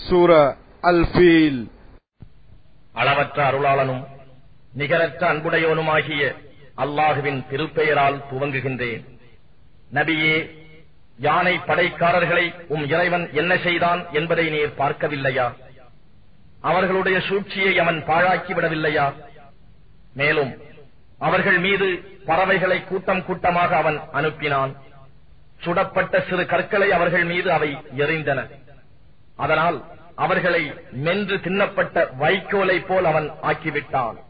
சூர அல் ஃபீல் அளவற்ற அருளாளனும் நிகரற்ற அன்புடையவனுமாகிய அல்லாஹுவின் திருப்பெயரால் துவங்குகின்றேன் நபியே யானை படைக்காரர்களை உம் இறைவன் என்ன செய்தான் என்பதை நீர் பார்க்கவில்லையா அவர்களுடைய சூழ்ச்சியை அவன் பாழாக்கி விடவில்லையா மேலும் அவர்கள் மீது பறவைகளை கூட்டம் கூட்டமாக அவன் அனுப்பினான் சுடப்பட்ட சிறு கற்களை அவர்கள் மீது அவை எறிந்தன அதனால் அவர்களை மென்று தின்னப்பட்ட வைக்கோலை போல் அவன் ஆக்கிவிட்டான்